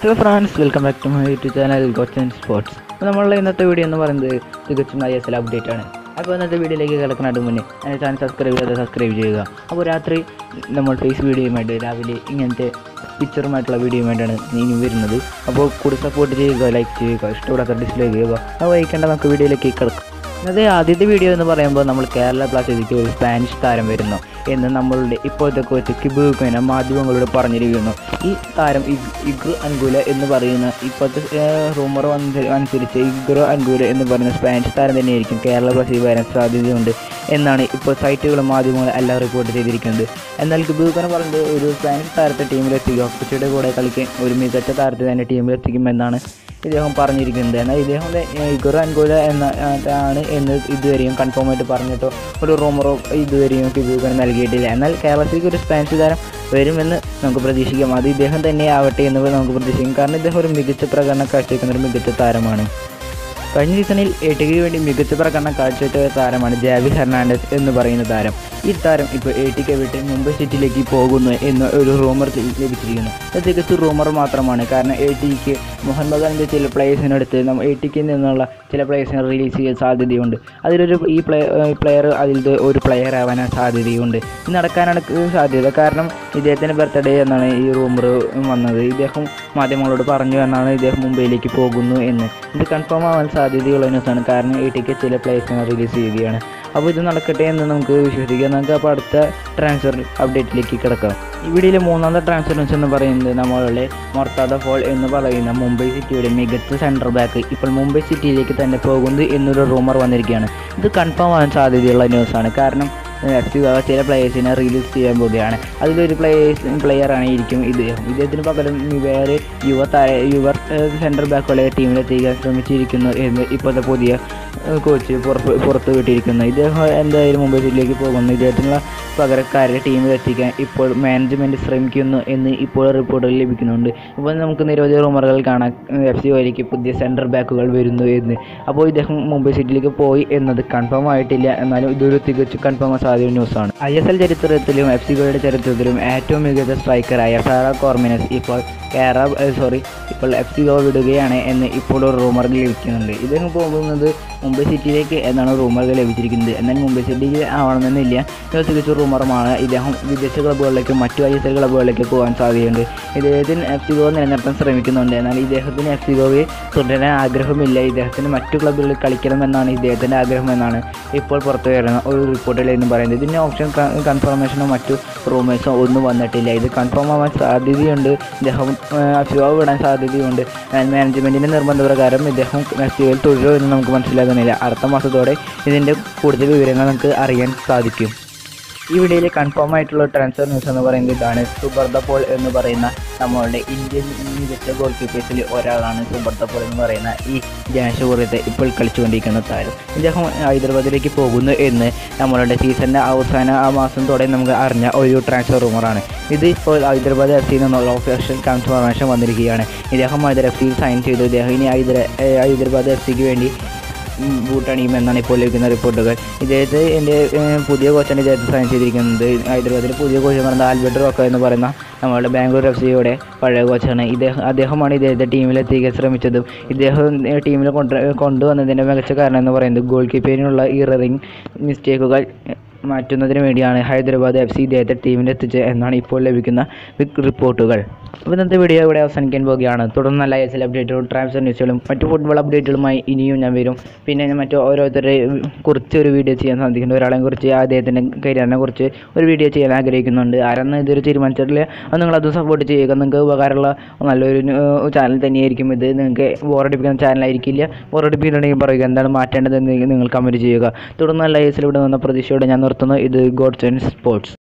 hello friends welcome back to my YouTube channel ഗോച്ച് and sports അപ്പോൾ നമ്മളുടെ ഇന്നത്തെ വീഡിയോ എന്ന് പറയുന്നത് തികച്ചും ഐ എസ് എൽ അപ്ഡേറ്റ് ആണ് അപ്പോൾ ഇന്നത്തെ വീഡിയോയിലേക്ക് കിടക്കുന്നതിന് മുന്നേ എൻ്റെ ചാനൽ സബ്സ്ക്രൈബ് ചെയ്ത് സബ്സ്ക്രൈബ് ചെയ്യുക അപ്പോൾ രാത്രി നമ്മൾ ഫേസ് വീഡിയോയുമായിട്ട് രാവിലെ ഇങ്ങനത്തെ പിക്ചറുമായിട്ടുള്ള വീഡിയോയുമായിട്ടാണ് ഇനി വരുന്നത് അപ്പോൾ കൂടി സപ്പോർട്ട് ചെയ്യുക ലൈക്ക് ചെയ്യുക ഇഷ്ടപ്പെടാത്ത ഡിസ്ലൈക്ക് ചെയ്യുക അത് വഹിക്കേണ്ട നമുക്ക് വീഡിയോയിലേക്ക് കിടക്കാം ഇന്നത്തെ ആദ്യത്തെ വീഡിയോ എന്ന് പറയുമ്പോൾ നമ്മൾ കേരള ബ്ലാസ്റ്റേഴ്സിലേക്ക് ഒരു സ്പാനിഷ് താരം വരുന്നു എന്ന് നമ്മളുടെ ഇപ്പോഴത്തെ കോച്ച് കിബുഖന മാധ്യമങ്ങളോട് പറഞ്ഞിരിക്കുന്നു ഈ താരം ഇഗ്- ഇഗ്രു അൻഗുല എന്ന് പറയുന്ന ഇപ്പോഴത്തെ റൂമർ വന്ന അനുസരിച്ച് ഇഗ്രു അൻഗുല എന്ന് പറയുന്ന സ്പാനിഷ് താരം തന്നെയായിരിക്കും കേരള ബ്ലാസ്റ്റേഴ്സ് വരാൻ സാധ്യതയുണ്ട് എന്നാണ് ഇപ്പോൾ സൈറ്റുകളും മാധ്യമങ്ങളും എല്ലാം റിപ്പോർട്ട് ചെയ്തിരിക്കുന്നത് എന്നാൽ കിബുഖന പറഞ്ഞത് ഒരു സ്പാനിഷ് താരത്തെ ടീമിലെത്തിക്കുക കൊച്ചിയുടെ കൂടെ കളിക്കാൻ ഒരു മികച്ച താരത്തെ തന്നെ ടീമിലെത്തിക്കുമെന്നാണ് ഇദ്ദേഹം പറഞ്ഞിരിക്കുന്നത് എന്നാൽ ഇദ്ദേഹം ഇഗുർ അൻഗോല എന്ന ആ, ആണ് എന്ന് ഇതുവരെയും കൺഫേം ആയിട്ട് പറഞ്ഞിട്ടോ ഒരു റൂമറോ ഇതുവരെയും കിബുഖൻ നൽകിയിട്ടില്ല എന്നാൽ കേരളത്തിലേക്ക് ഒരു സ്പാനിഷ് താരം വരുമെന്ന് നമുക്ക് പ്രതീക്ഷിക്കാം അത് ഇദ്ദേഹം തന്നെ ആവട്ടെ എന്ന് നമുക്ക് പ്രതീക്ഷിക്കാം കാരണം ഇദ്ദേഹം ഒരു മികച്ച പ്രകടനം കാഴ്ചവെക്കുന്ന ഒരു മികച്ച താരമാണ് കഴിഞ്ഞ സീസണിൽ എട്ടിക്ക് വേണ്ടി മികച്ച പ്രകടനം കാഴ്ചവെച്ച താരമാണ് ജാവിൽ ഹെർണാണ്ടസ് എന്ന് പറയുന്ന താരം ഈ താരം ഇപ്പോൾ എ ടിക്ക് വിട്ട് മുംബൈ സിറ്റിയിലേക്ക് പോകുന്നു എന്ന് ഒരു റൂമർ ലഭിച്ചിരിക്കുന്നു അത് തികച്ചും റൂമർ മാത്രമാണ് കാരണം എ ടിക്ക് മോഹൻ ബഗാനിൻ്റെ ചില പ്ലേയേഴ്സിനടുത്ത് നമ്മൾ എ ടിക്ക് നിന്നുള്ള ചില പ്ലേയേഴ്സിനെ റിലീസ് ചെയ്യാൻ സാധ്യതയുണ്ട് അതിലൊരു ഈ പ്ലേ പ്ലെയർ അതിൽ ഒരു പ്ലെയർ ആവാൻ സാധ്യതയുണ്ട് ഇത് നടക്കാനാണ് സാധ്യത കാരണം ഇദ്ദേഹത്തിൻ്റെ ബർത്ത്ഡേ എന്നാണ് ഈ റൂമർ വന്നത് ഇദ്ദേഹം മാധ്യമങ്ങളോട് പറഞ്ഞു എന്നാണ് ഇദ്ദേഹം മുംബൈയിലേക്ക് പോകുന്നു എന്ന് ഇത് കൺഫേം ആവാൻ സാധ്യതയുള്ള ന്യൂസാണ് കാരണം എ ടിക്ക് ചില പ്ലേയേഴ്സിനെ റിലീസ് ചെയ്യുകയാണ് അപ്പോൾ ഇത് നടക്കട്ടെ എന്ന് നമുക്ക് വിശ്വസിക്കാം നമുക്ക് അപ്പോൾ അടുത്ത ട്രാൻസ്ഫർ അപ്ഡേറ്റിലേക്ക് കിടക്കാം ഈ വീഡിയോയിലെ മൂന്നാമത്തെ ട്രാൻസ്ഫർ ന്യൂസ് എന്ന് പറയുന്നത് നമ്മളുടെ മൊർത്താദ ഫോൾ എന്ന് പറയുന്ന മുംബൈ സിറ്റിയുടെ മികച്ച സെൻറ്റർ ബാക്ക് ഇപ്പോൾ മുംബൈ സിറ്റിയിലേക്ക് തന്നെ പോകുന്നു എന്നൊരു റൂമർ വന്നിരിക്കുകയാണ് ഇത് കൺഫേം ആവാൻ സാധ്യതയുള്ള ന്യൂസാണ് കാരണം എഫ് സി ചില പ്ലേയേഴ്സിനെ റിലീസ് ചെയ്യാൻ പോവുകയാണ് അതിലൊരു പ്ലേയേഴ്സ് പ്ലെയറാണ് ഇരിക്കും ഇദ്ദേഹം ഇദ്ദേഹത്തിന് പകരം വേറെ യുവ താര യുവ സെൻറ്റർ ബാക്കുകളെ ടീമിലെത്തിക്കാൻ ശ്രമിച്ചിരിക്കുന്നു എന്ന് ഇപ്പോഴത്തെ പുതിയ കോച്ച് പുറത്ത് പുറത്ത് വിട്ടിരിക്കുന്നു ഇദ്ദേഹം എന്തായാലും മുംബൈ സിറ്റിയിലേക്ക് പോകുന്നു ഇദ്ദേഹത്തിനുള്ള പകരക്കാരെ ടീമിലെത്തിക്കാൻ ഇപ്പോൾ മാനേജ്മെൻറ്റ് ശ്രമിക്കുന്നു എന്ന് ഇപ്പോൾ റിപ്പോർട്ടുകൾ ലഭിക്കുന്നുണ്ട് ഇപ്പോൾ നമുക്ക് നിരവധി റൂമറുകൾ കാണാം എഫ് സി ഒയിലേക്ക് പുതിയ സെൻറ്റർ ബാക്കുകൾ വരുന്നു എന്ന് അപ്പോൾ ഇദ്ദേഹം മുംബൈ സിറ്റിയിലേക്ക് പോയി എന്നത് കൺഫേം ആയിട്ടില്ല എന്നാലും ഇതൊരു തികച്ചും കൺഫേം സാധ്യത ന്യൂസാണ് ഐ എസ് എൽ ചരിത്രത്തിലും എഫ് സി ഗോയുടെ ചരിത്രത്തിലും ഏറ്റവും മികച്ച സ്ട്രൈക്കറായ സാറ കോർമിനസ് ഇപ്പോൾ കേരള സോറി ഇപ്പോൾ എഫ് സി ഗോ വിടുകയാണ് എന്ന് ഇപ്പോൾ ഒരു റൂമർ ലഭിക്കുന്നുണ്ട് ഇദ്ദേഹം പോകുന്നത് മുംബൈ സിറ്റിയിലേക്ക് എന്നാണ് റൂമറുകൾ ലഭിച്ചിരിക്കുന്നത് എന്നാൽ മുംബൈ സിറ്റിയിൽ ആവണമെന്നില്ല ഇത് തികച്ചും റൂമറുമാണ് ഇദ്ദേഹം വിദേശ ക്ലബ്ബുകളിലേക്കും മറ്റു ഐ എസ് എൽ ക്ലബ്ബുകളിലേക്ക് പോകാൻ സാധ്യതയുണ്ട് ഇദ്ദേഹത്തിന് എഫ് സി ഗോ നിലനിർത്താൻ ശ്രമിക്കുന്നുണ്ട് എന്നാൽ ഇദ്ദേഹത്തിന് എഫ് സി ഗോയിൽ തുടരാൻ ആഗ്രഹമില്ല ഇദ്ദേഹത്തിന് മറ്റു ക്ലബ്ബുകളിൽ കളിക്കണമെന്നാണ് ഇദ്ദേഹത്തിൻ്റെ ആഗ്രഹമെന്നാണ് ഇപ്പോൾ പുറത്തു വരുന്ന ഒരു റിപ്പോർട്ടിൽ എന്ന് പറയുന്നത് ഇതിന് ഓപ്ഷൻ കൺഫർമേഷനോ മറ്റു റൂമേഴ്സോ ഒന്നും വന്നിട്ടില്ല ഇത് കൺഫേം ആവാൻ സാധ്യതയുണ്ട് ഇദ്ദേഹം എഫ് സി ഗോ വിടാൻ സാധ്യതയുണ്ട് എന്നാൽ മാനേജ്മെൻറ്റിൻ്റെ നിർബന്ധപ്രകാരം ഇദ്ദേഹം എഫ് സി ഗോയിൽ തുടരുമോ എന്ന് നമുക്ക് മനസ്സിലാകുന്നില്ല അടുത്ത മാസത്തോടെ ഇതിൻ്റെ കൂടുതൽ വിവരങ്ങൾ നമുക്ക് അറിയാൻ സാധിക്കും ഈ വീഡിയോയിൽ കൺഫേം ആയിട്ടുള്ള ട്രാൻസ്ഫർ ന്യൂസ് എന്ന് പറയുന്നത് ഇതാണ് സുബർദ പോൾ എന്ന് പറയുന്ന നമ്മളുടെ ഇന്ത്യൻ മികച്ച ഗോൾ കീപ്പേഴ്സിൽ ഒരാളാണ് സുബർദ പോൾ എന്ന് പറയുന്ന ഈ ജനശപൂർവ്വത്തെ ഇപ്പോൾ കളിച്ചുകൊണ്ടിരിക്കുന്ന താരം ഇദ്ദേഹം ഹൈദരാബാദിലേക്ക് പോകുന്നു എന്ന് നമ്മളുടെ സീസണിൻ്റെ അവസാന ആ മാസത്തോടെ നമുക്ക് അറിഞ്ഞ ഒരു ട്രാൻസ്ഫർ റൂമറാണ് ഇത് ഇപ്പോൾ ഹൈദരാബാദ് എഫ് സിയിൽ നിന്നുള്ള ഒഫീഷ്യൽ കൺഫർമേഷൻ വന്നിരിക്കുകയാണ് ഇദ്ദേഹം ഹൈദരാബാദ് എഫ് സിയിൽ സൈൻ ചെയ്തു ഇദ്ദേഹം ഇനി ഹൈദരാ ഏഹ് ഹൈദരാബാദ് എഫ് സിക്ക് വേണ്ടി ബൂട്ടണിയുമെന്നാണ് ഇപ്പോൾ ലഭിക്കുന്ന റിപ്പോർട്ടുകൾ ഇദ്ദേഹത്തെ എൻ്റെ പുതിയ കോച്ചാണ് ഇദ്ദേഹത്തെ സൈൻ ചെയ്തിരിക്കുന്നത് ഹൈദരാബാദിലെ പുതിയ കോച്ച് എന്ന് പറയുന്നത് ആൽബർട്ട് റോക്ക എന്ന് പറയുന്ന നമ്മളുടെ ബാംഗ്ലൂർ എഫ് സിയുടെ പഴയ കോച്ചാണ് ഇദ്ദേഹം അദ്ദേഹമാണ് ഇദ്ദേഹത്തെ ടീമിലെത്തിക്കാൻ ശ്രമിച്ചതും ഇദ്ദേഹം ടീമിൽ കൊണ്ട് കൊണ്ടുവന്നതിൻ്റെ മികച്ച കാരണം എന്ന് പറയുന്നത് ഗോൾ കീപ്പറിനുള്ള ഇററിങ് മിസ്റ്റേക്കുകൾ മാറ്റുന്നതിന് വേണ്ടിയാണ് ഹൈദരാബാദ് എഫ് സി ഇദ്ദേഹത്തെ ടീമിലെത്തിച്ചത് എന്നാണ് ഇപ്പോൾ ലഭിക്കുന്ന ബിഗ് റിപ്പോർട്ടുകൾ അപ്പോൾ ഇന്നത്തെ വീഡിയോ ഇവിടെ അവസാനിക്കാൻ പോവുകയാണ് തുടർന്ന് നല്ല ഐ എസ് എൽ അപ്ഡേറ്റുകളും ട്രാൻസ്ഫർ ന്യൂസുകളും മറ്റു ഫുട്ബോൾ അപ്ഡേറ്റുകളുമായി ഇനിയും ഞാൻ വരും പിന്നെ ഞാൻ മറ്റു ഓരോരുത്തരെ കുറിച്ച് ഒരു വീഡിയോ ചെയ്യാൻ സാധിക്കുന്നുണ്ട് ഒരാളെ കുറിച്ച് അദ്ദേഹത്തിൻ്റെ കരിയറിനെ കുറിച്ച് ഒരു വീഡിയോ ചെയ്യാൻ ആഗ്രഹിക്കുന്നുണ്ട് ആരെന്ന് ഇതൊരു തീരുമാനിച്ചിട്ടില്ല അത് നിങ്ങളത് സപ്പോർട്ട് ചെയ്യുക നിങ്ങൾക്ക് ഉപകാരമുള്ള നല്ലൊരു ചാനൽ തന്നെയായിരിക്കും ഇത് നിങ്ങൾക്ക് ബോറടിപ്പിക്കുന്ന ചാനലായിരിക്കില്ല ബോറടിപ്പിക്കുന്നുണ്ടെങ്കിൽ പറയുക എന്താണ് മാറ്റേണ്ടതെന്ന് നിങ്ങൾ കമൻറ്റ് ചെയ്യുക തുടർന്ന് നല്ല ഐ എസ് എൽ ഇവിടെ നിന്ന പ്രതീക്ഷയോടെ ഞാൻ നിർത്തുന്നു ഇത് ഗോഡ്സ് ആൻഡ് സ്പോർട്സ്